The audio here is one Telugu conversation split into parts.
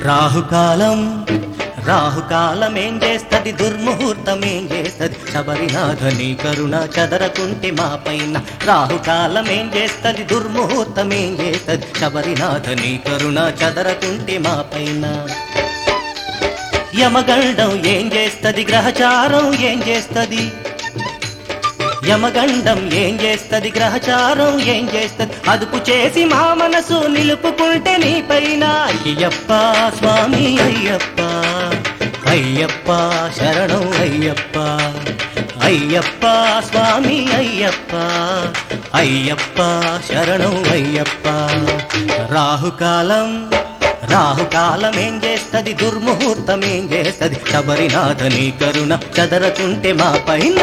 రాహుకాలం రాహుకాలం ఏం చేస్తది దుర్ముహూర్తం ఏం చేస్తది శబరినాథ నీ కరుణ చదరకుంటే మా పైన రాహుకాలం ఏం చేస్తది దుర్ముహూర్తం ఏం చేస్తది శబరినాథ నీ కరుణ చదరకుంటే మా పైన యమగండం ఏం చేస్తది గ్రహచారం ఏం చేస్తది యమగండం ఏం చేస్తది గ్రహచారం ఏం చేస్తది అదుపు చేసి మా మనసు నిలుపుకుంటే నీ పైన అయ్యప్ప స్వామి అయ్యప్ప అయ్యప్ప శరణం అయ్యప్ప అయ్యప్ప స్వామి అయ్యప్ప అయ్యప్ప శరణం అయ్యప్ప రాహుకాలం రాహుకాలం ఏం చేస్తది దుర్ముహూర్తం ఏం చేస్తది శబరినాథ నీ కరుణ చదరకుంటే మా పైన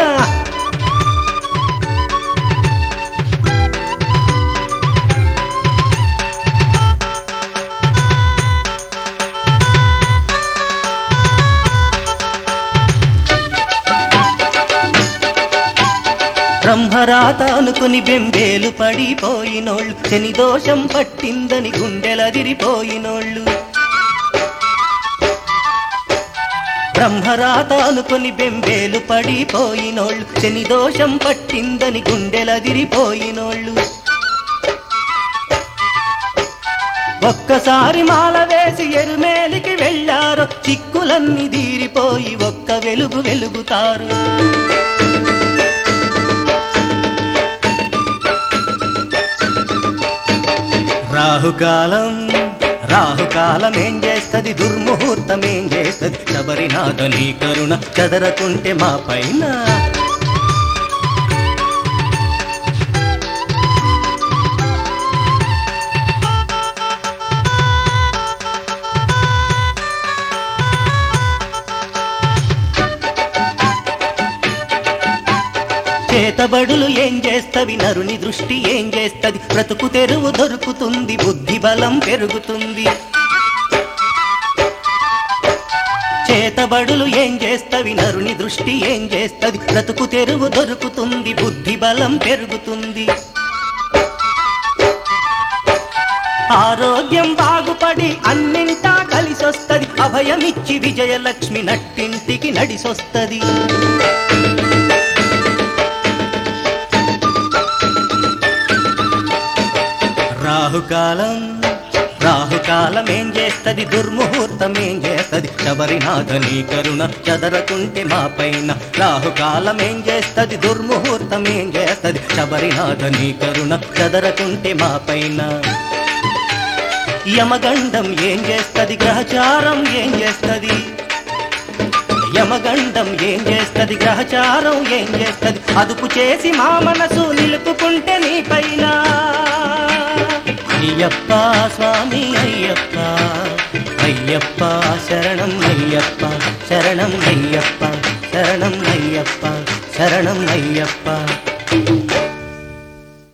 బ్రహ్మరాత అనుకుని బెంబేలు పడిపోయినోళ్ళు శని దోషం పట్టిందని గుండెలదిరిపోయినోళ్ళు బ్రహ్మరాత అనుకుని బెంబేలు పడిపోయినోళ్ళు శని దోషం పట్టిందని గుండెలదిరిపోయినోళ్ళు ఒక్కసారి మాల వేసి ఎరుమేలికి వెళ్ళారు చిక్కులన్నీ తీరిపోయి ఒక్క వెలుగు వెలుగుతారు రాహుకాలం రాహుకాలం ఏం చేస్తది దుర్ముహూర్తం ఏం చేస్తది శబరినాథ నీ కరుణ చదరకుంటే మా పైన చేతబడులు ఏం చేస్తవి నరుని దృష్టి ఏం చేస్తది బ్రతుకు తెరువు దొరుకుతుంది బుద్ధి బలం పెరుగుతుంది చేతబడులు ఏం చేస్తవి నరుని దృష్టి ఏం చేస్తది బ్రతుకు తెరువు దొరుకుతుంది బుద్ధి బలం పెరుగుతుంది ఆరోగ్యం బాగుపడి అన్నింటా కలిసొస్తది అభయమిచ్చి విజయలక్ష్మి నట్టింటికి నడిసొస్తది రాహుకాలం రాహుకాలం ఏం చేస్తది దుర్ముహూర్తం ఏం చేస్తది శబరినాథ నీ కరుణ చదరకుంటే మా పైన రాహుకాలం ఏం చేస్తది దుర్ముహూర్తం ఏం చేస్తది శబరినాథ నీ కరుణ చదరకుంటే మా పైన యమగండం ఏం చేస్తది గ్రహచారం ఏం చేస్తది యమగండం ఏం చేస్తది గ్రహచారం ఏం చేస్తది అదుపు చేసి మా మనసు నిలుపుకుంటే నీ పైన అయ్యప్ప స్వామి అయ్యప్ప అయ్యప్ప శరణం అయ్యప్ప శరణం అయ్యప్ప శరణం అయ్యప్ప శరణం అయ్యప్ప